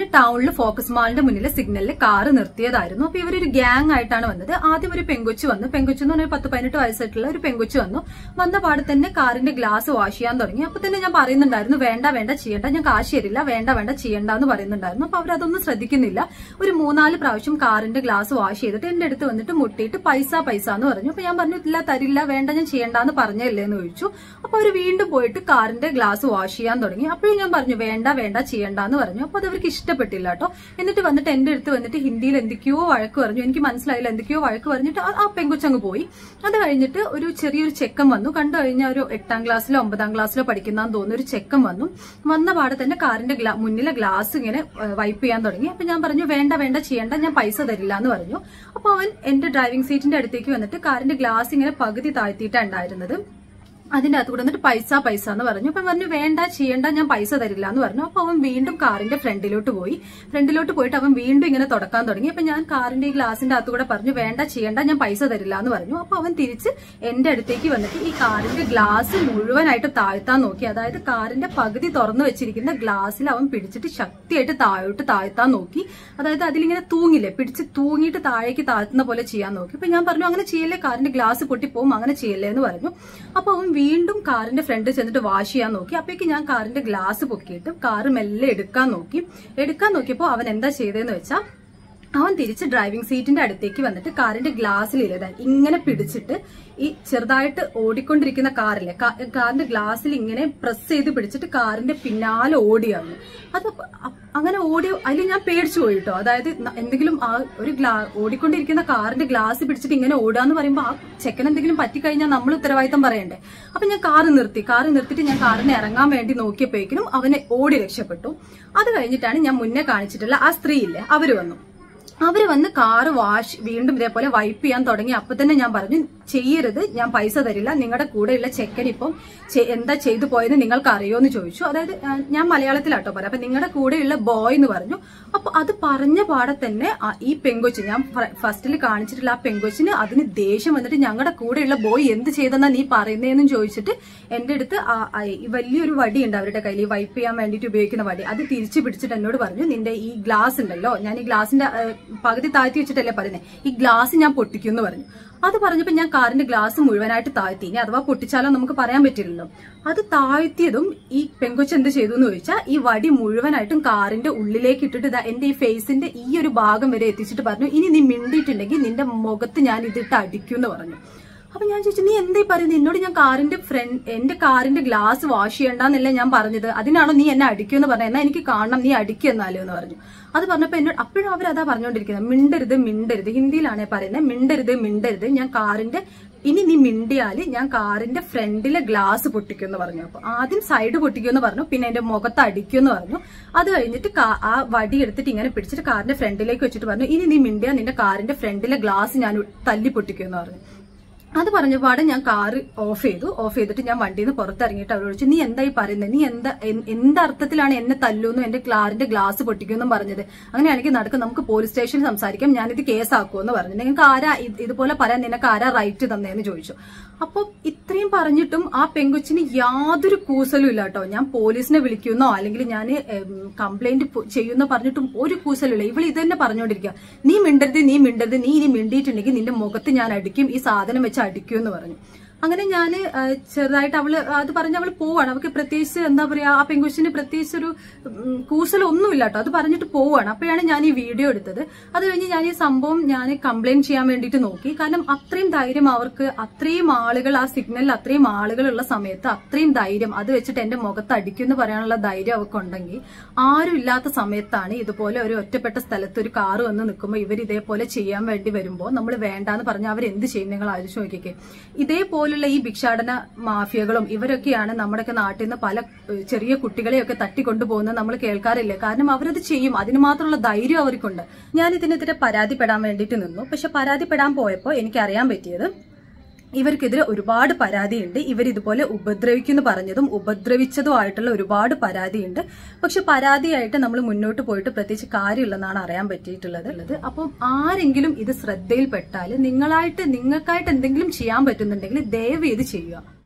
ടൗണിൽ ഫോക്കസ് മാളിന്റെ മുന്നിൽ സിഗ്നലിൽ കാറ് നിർത്തിയതായിരുന്നു അപ്പൊ ഇവരൊരു ഗ്യാങ് ആയിട്ടാണ് വന്നത് ആദ്യം ഒരു പെങ്കൊച്ചു വന്നു പെങ്കൊച്ചു എന്ന് പറഞ്ഞാൽ പത്ത് പതിനെട്ട് വയസ്സായിട്ടുള്ള ഒരു പെങ്കൊച്ചു വന്നു വന്ന പാടെ തന്നെ കാറിന്റെ ഗ്ലാസ് വാഷ് ചെയ്യാൻ തുടങ്ങി അപ്പൊ തന്നെ ഞാൻ പറയുന്നുണ്ടായിരുന്നു വേണ്ട വേണ്ട ചെയ്യണ്ട ഞാൻ കാശ് തരില്ല വേണ്ട വേണ്ട ചെയ്യണ്ട എന്ന് പറയുന്നുണ്ടായിരുന്നു അപ്പൊ അവരതൊന്നും ശ്രദ്ധിക്കുന്നില്ല ഒരു മൂന്നാല് പ്രാവശ്യം കാറിന്റെ ഗ്ലാസ് വാഷ് ചെയ്തിട്ട് എന്റെ അടുത്ത് വന്നിട്ട് മുട്ടിയിട്ട് പൈസ പൈസ എന്ന് പറഞ്ഞു അപ്പൊ ഞാൻ പറഞ്ഞു ഇല്ല തരില്ല വേണ്ട ഞാൻ ചെയ്യണ്ടെന്ന് പറഞ്ഞല്ലേ എന്ന് ചോദിച്ചു അപ്പൊ അവർ വീണ്ടും പോയിട്ട് കാറിന്റെ ഗ്ലാസ് വാഷ് ചെയ്യാൻ തുടങ്ങി അപ്പോഴും ഞാൻ പറഞ്ഞു വേണ്ട വേണ്ട ചെയ്യണ്ട എന്ന് പറഞ്ഞു അപ്പൊ അത് അവർക്ക് ഇഷ്ടപ്പെട്ടില്ല കേട്ടോ എന്നിട്ട് വന്നിട്ട് എന്റെ അടുത്ത് വന്നിട്ട് ഹിന്ദിയിൽ എന്തൊക്കെയോ വഴക്ക് പറഞ്ഞു എനിക്ക് മനസ്സിലായില്ല എന്തൊക്കെയോ വഴക്ക് പറഞ്ഞിട്ട് ആ- ആ പെങ്കൊച്ചങ്ങ് പോയി അത് കഴിഞ്ഞിട്ട് ഒരു ചെറിയൊരു ചെക്കൻ വന്നു കണ്ടു കഴിഞ്ഞാൽ ഒരു എട്ടാം ക്ലാസ്സിലോ ഒമ്പതാം ക്ലാസ്സിലോ പഠിക്കുന്നതെന്ന് തോന്നുന്നു ഒരു ചെക്കൻ വന്നു വന്ന പാടെ തന്നെ കാറിന്റെ ഗ്ലാ- മുന്നിലെ ഗ്ലാസ് ഇങ്ങനെ വൈപ്പ് ചെയ്യാൻ തുടങ്ങി അപ്പൊ ഞാൻ പറഞ്ഞു വേണ്ട വേണ്ട ചെയ്യണ്ട ഞാൻ പൈസ തരില്ല എന്ന് പറഞ്ഞു അപ്പൊ അവൻ എന്റെ ഡ്രൈവിംഗ് സീറ്റിന്റെ അടുത്തേക്ക് വന്നിട്ട് കാറിന്റെ ഗ്ലാസ് ഇങ്ങനെ പകുതി താഴ്ത്തിയിട്ടാണ് ഉണ്ടായിരുന്നത് അതിന്റെ അകത്ത് കൂടെ വന്നിട്ട് പൈസ പൈസ എന്ന് പറഞ്ഞു അപ്പൊ പറഞ്ഞു വേണ്ട ചെയ്യണ്ട ഞാൻ പൈസ തരില്ല എന്ന് പറഞ്ഞു അപ്പൊ അവൻ വീണ്ടും കാറിന്റെ ഫ്രണ്ടിലോട്ട് പോയി ഫ്രണ്ടിലോട്ട് പോയിട്ട് അവൻ വീണ്ടും ഇങ്ങനെ തുടക്കാൻ തുടങ്ങി അപ്പൊ ഞാൻ കാറിന്റെ ഈ ഗ്ലാസിന്റെ അകത്ത് കൂടെ പറഞ്ഞു വേണ്ട ചെയ്യണ്ട ഞാൻ പൈസ തരില്ല എന്ന് പറഞ്ഞു അപ്പൊ അവൻ തിരിച്ച് എന്റെ അടുത്തേക്ക് വന്നിട്ട് ഈ കാറിന്റെ ഗ്ലാസ് മുഴുവനായിട്ട് താഴ്ത്താൻ നോക്കി അതായത് കാറിന്റെ പകുതി തുറന്നു വെച്ചിരിക്കുന്ന ഗ്ലാസ്സിൽ അവൻ പിടിച്ചിട്ട് ശക്തിയായിട്ട് താഴോട്ട് താഴ്ത്താൻ നോക്കി അതായത് അതിലിങ്ങനെ തൂങ്ങില്ലേ പിടിച്ച് തൂങ്ങിയിട്ട് താഴേക്ക് താഴ്ത്തുന്ന പോലെ ചെയ്യാൻ നോക്കി അപ്പൊ ഞാൻ പറഞ്ഞു അങ്ങനെ ചെയ്യല്ലേ കാറിന്റെ ഗ്ലാസ് പൊട്ടിപ്പോവും അങ്ങനെ ചെയ്യല്ലേ എന്ന് പറഞ്ഞു അപ്പൊ അവൻ വീണ്ടും കാറിന്റെ ഫ്രണ്ടിൽ ചെന്നിട്ട് വാഷ് ചെയ്യാൻ നോക്കി അപ്പോഴേക്ക് ഞാൻ കാറിന്റെ ഗ്ലാസ് പൊക്കിയിട്ട് കാറ് മെല്ലെ എടുക്കാൻ നോക്കി എടുക്കാൻ നോക്കിയപ്പോൾ അവൻ എന്താ ചെയ്തതെന്ന് വെച്ചാൽ അവൻ തിരിച്ച് ഡ്രൈവിംഗ് സീറ്റിന്റെ അടുത്തേക്ക് വന്നിട്ട് കാറിന്റെ ഗ്ലാസ്സിൽ ഇല്ലതാ ഇങ്ങനെ പിടിച്ചിട്ട് ഈ ചെറുതായിട്ട് ഓടിക്കൊണ്ടിരിക്കുന്ന കാറില്ലേ കാ- കാറിന്റെ ഗ്ലാസ്സിൽ ഇങ്ങനെ പ്രസ് ചെയ്ത് പിടിച്ചിട്ട് കാറിന്റെ പിന്നാലെ ഓടിയാണ് അത് അ- അങ്ങനെ ഓടി അതിൽ ഞാൻ പേടിച്ചു പോയി കേട്ടോ അതായത് ന- എന്തെങ്കിലും ആ ഒരു ഗ്ലാ ഓടിക്കൊണ്ടിരിക്കുന്ന കാറിന്റെ ഗ്ലാസ് പിടിച്ചിട്ട് ഇങ്ങനെ ഓടുക പറയുമ്പോൾ ആ ചെക്കൻ എന്തെങ്കിലും പറ്റിക്കഴിഞ്ഞാൽ നമ്മൾ ഉത്തരവാദിത്തം പറയണ്ടേ അപ്പൊ ഞാൻ കാറ് നിർത്തി കാറ് നിർത്തിയിട്ട് ഞാൻ കാറിന് ഇറങ്ങാൻ വേണ്ടി നോക്കിയപ്പോഴേക്കും അവനെ ഓടി രക്ഷപ്പെട്ടു അത് കഴിഞ്ഞിട്ടാണ് ഞാൻ മുന്നേ കാണിച്ചിട്ടുള്ള ആ സ്ത്രീ ഇല്ലേ അവര് വന്നു അവര് വന്ന് കാറ് വാഷ് വീണ്ടും ഇതേപോലെ വൈപ്പ് ചെയ്യാൻ തുടങ്ങി അപ്പൊ തന്നെ ഞാൻ പറഞ്ഞു ചെയ്യരുത് ഞാൻ പൈസ തരില്ല നിങ്ങളുടെ കൂടെയുള്ള ചെക്കൻ ഇപ്പം ചെ- എന്താ ചെയ്തു പോയെന്ന് നിങ്ങൾക്ക് അറിയോന്ന് ചോദിച്ചു അതായത് ആ, ഞാൻ മലയാളത്തിലാട്ടോ പറയാം അപ്പൊ നിങ്ങളുടെ കൂടെയുള്ള ബോയ് എന്ന് പറഞ്ഞു അപ്പൊ അത് പറഞ്ഞ പാടെ തന്നെ ആ ഈ പെങ്കൊച്ച് ഞാൻ ഫസ്റ്റിൽ കാണിച്ചിട്ടുള്ള ആ പെങ്കൊച്ചിന് അതിന് ദേഷ്യം വന്നിട്ട് ഞങ്ങളുടെ കൂടെയുള്ള ബോയ് എന്ത് ചെയ്തെന്നാ നീ പറയുന്നതെന്നും ചോദിച്ചിട്ട് എന്റെ അടുത്ത് ആ- ആ ഈ വലിയൊരു വടി ഉണ്ട് അവരുടെ കയ്യിൽ ഈ വൈപ്പ് ചെയ്യാൻ വേണ്ടിയിട്ട് ഉപയോഗിക്കുന്ന വടി അത് തിരിച്ചു പിടിച്ചിട്ട് എന്നോട് പറഞ്ഞു നിന്റെ ഈ ഗ്ലാസ് ഉണ്ടല്ലോ ഞാൻ ഈ ഗ്ലാസിന്റെ ആ, പകുതി താഴ്ത്തി വെച്ചിട്ടല്ലേ പറയുന്നത് ഈ ഗ്ലാസ് ഞാൻ പൊട്ടിക്കും എന്ന് പറഞ്ഞു അത് പറഞ്ഞപ്പോ ഞാൻ കാറിന്റെ ഗ്ലാസ് മുഴുവനായിട്ട് താഴ്ത്തി ഇനി അഥവാ പൊട്ടിച്ചാലോ നമുക്ക് പറയാൻ പറ്റില്ലല്ലോ അത് താഴ്ത്തിയതും ഈ പെങ്കൊച്ച് എന്ത് ചെയ്തു എന്ന് ചോദിച്ചാൽ ഈ വടി മുഴുവനായിട്ടും കാറിന്റെ ഉള്ളിലേക്ക് ഇട്ടിട്ട് ഇതാ എന്റെ ഈ ഫേസിന്റെ ഈ ഒരു ഭാഗം വരെ എത്തിച്ചിട്ട് പറഞ്ഞു ഇനി നീ മിണ്ടിയിട്ടുണ്ടെങ്കിൽ നിന്റെ മുഖത്ത് ഞാൻ ഇതിട്ട് അടിക്കും എന്ന് പറഞ്ഞു അപ്പൊ ഞാൻ ചോദിച്ചു നീ എന്തായി പറയുന്നത് എന്നോട് ഞാൻ കാറിന്റെ ഫ്രണ്ട് എന്റെ കാറിന്റെ ഗ്ലാസ് വാഷ് ചെയ്യണ്ടെന്നല്ല ഞാൻ പറഞ്ഞത് അതിനാണോ നീ എന്നെ അടിക്കുമെന്ന് പറഞ്ഞത് എന്നാ എനിക്ക് കാണണം നീ അടിക്കുക എന്നാലോ എന്ന് പറഞ്ഞു അത് പറഞ്ഞപ്പോ എന്നോട് അപ്പോഴും അവരതാ പറഞ്ഞുകൊണ്ടിരിക്കുന്നത് മിണ്ടരുത് മിണ്ടരുത് ഹിന്ദിയിലാണ് പറയുന്നത് മിണ്ടരുത് മിണ്ടരുത് ഞാൻ കാറിന്റെ ഇനി നീ മിണ്ടിയാല് ഞാൻ കാറിന്റെ ഫ്രണ്ടിലെ ഗ്ലാസ് പൊട്ടിക്കുമെന്ന് പറഞ്ഞു അപ്പൊ ആദ്യം സൈഡ് പൊട്ടിക്കുമെന്ന് പറഞ്ഞു പിന്നെ എന്റെ മുഖത്ത് അടിക്കുമെന്ന് പറഞ്ഞു അത് കഴിഞ്ഞിട്ട് കാ- ആ വടി എടുത്തിട്ട് ഇങ്ങനെ പിടിച്ചിട്ട് കാറിന്റെ ഫ്രണ്ടിലേക്ക് വെച്ചിട്ട് പറഞ്ഞു ഇനി നീ മിണ്ടിയാ നിന്റെ കാറിന്റെ ഫ്രണ്ടിലെ ഗ്ലാസ് ഞാൻ തല്ലി പൊട്ടിക്കുമെന്ന് പറഞ്ഞു അത് പറഞ്ഞപാടെ ഞാൻ കാറ് ഓഫ് ചെയ്തു ഓഫ് ചെയ്തിട്ട് ഞാൻ വണ്ടിയിൽ നിന്ന് പുറത്തിറങ്ങിയിട്ട് അവരോട് ചോദിച്ചു നീ എന്തായി പറയുന്നത് നീ എന്താ എൻ- എന്തർത്ഥത്തിലാണ് എന്നെ തല്ലൂന്നും എന്റെ കാറിന്റെ ഗ്ലാസ് പൊട്ടിക്കുമെന്നും പറഞ്ഞത് അങ്ങനെയാണെങ്കിൽ നടക്കും നമുക്ക് പോലീസ് സ്റ്റേഷനിൽ സംസാരിക്കാം ഞാനിത് കേസാക്കുമെന്ന് പറഞ്ഞു നിങ്ങൾക്ക് ആരാ ഇത് ഇതുപോലെ പറയാൻ നിനക്ക് ആരാ റൈറ്റ് തന്നേന്ന് ചോദിച്ചു അപ്പൊ ഇത്രയും പറഞ്ഞിട്ടും ആ പെങ്കൊച്ചിന് യാതൊരു കൂസലും ഇല്ല കേട്ടോ ഞാൻ പോലീസിനെ വിളിക്കുന്നോ അല്ലെങ്കിൽ ഞാൻ കംപ്ലൈന്റ് ചെയ്യുന്നോ പറഞ്ഞിട്ടും ഒരു കൂസലും ഇല്ല ഇവൾ ഇത് തന്നെ പറഞ്ഞുകൊണ്ടിരിക്കുക നീ മിണ്ടരുത് നീ മിണ്ടരുത് നീ ഇനി മിണ്ടിയിട്ടുണ്ടെങ്കിൽ നിന്റെ മുഖത്ത് ഞാൻ അടിക്കും ഈ സാധനം വെച്ച് അടിക്കും എന്ന് പറഞ്ഞു അങ്ങനെ ഞാൻ ചെറുതായിട്ട് അവള് അത് പറഞ്ഞ് അവള് പോവാണ് അവൾക്ക് പ്രത്യേകിച്ച് എന്താ പറയാ ആ പെങ്കുച്ചിന് പ്രത്യേകിച്ച് ഒരു ഉം, കൂസലൊന്നുമില്ല കേട്ടോ അത് പറഞ്ഞിട്ട് പോവാണ് അപ്പോഴാണ് ഞാൻ ഈ വീഡിയോ എടുത്തത് അത് കഴിഞ്ഞ് ഞാൻ ഈ സംഭവം ഞാൻ കംപ്ലൈന്റ് ചെയ്യാൻ വേണ്ടിയിട്ട് നോക്കി കാരണം അത്രയും ധൈര്യം അവർക്ക് അത്രയും ആളുകൾ ആ സിഗ്നലിൽ അത്രയും ആളുകളുള്ള സമയത്ത് അത്രയും ധൈര്യം അത് വെച്ചിട്ട് എന്റെ മുഖത്ത് അടിക്കും എന്ന് പറയാനുള്ള ധൈര്യം അവർക്ക് ഉണ്ടെങ്കിൽ ആരും ഇല്ലാത്ത സമയത്താണ് ഇതുപോലെ ഒരു ഒറ്റപ്പെട്ട സ്ഥലത്ത് ഒരു കാറ് വന്ന് നിൽക്കുമ്പോൾ ഇവർ ഇതേപോലെ ചെയ്യാൻ വേണ്ടി വരുമ്പോൾ നമ്മൾ വേണ്ടാന്ന് പറഞ്ഞാൽ അവർ എന്ത് ചെയ്യും നിങ്ങൾ ആലോചിച്ച് നോക്കിക്കേ ഇതേപോലുള്ള ഈ ഭിക്ഷാടന മാഫിയകളും ഇവരൊക്കെയാണ് നമ്മുടെയൊക്കെ നാട്ടിൽ നിന്ന് പല ഏഹ്, ചെറിയ കുട്ടികളെയൊക്കെ തട്ടിക്കൊണ്ടുപോകുന്നത് നമ്മൾ കേൾക്കാറില്ല കാരണം അവരത് ചെയ്യും അതിന് മാത്രമുള്ള ധൈര്യം അവർക്കുണ്ട് ഞാൻ ഇതിനെതിരെ പരാതിപ്പെടാൻ വേണ്ടിയിട്ട് നിന്നു പക്ഷെ പരാതിപ്പെടാൻ പോയപ്പോൾ എനിക്കറിയാൻ പറ്റിയത് ഇവർക്കെതിരെ ഒരുപാട് പരാതിയുണ്ട് ഇവർ ഇതുപോലെ ഉപദ്രവിക്കുന്നു പറഞ്ഞതും ഉപദ്രവിച്ചതും ആയിട്ടുള്ള ഒരുപാട് പരാതിയുണ്ട് പക്ഷെ പരാതിയായിട്ട് നമ്മൾ മുന്നോട്ട് പോയിട്ട് പ്രത്യേകിച്ച് കാര്യമില്ലെന്നാണ് അറിയാൻ പറ്റിയിട്ടുള്ളത് ഉള്ളത് അപ്പം ആരെങ്കിലും ഇത് ശ്രദ്ധയിൽപ്പെട്ടാൽ നിങ്ങളായിട്ട് നിങ്ങൾക്കായിട്ട് എന്തെങ്കിലും ചെയ്യാൻ പറ്റുന്നുണ്ടെങ്കിൽ ദയവ് ഇത് ചെയ്യുക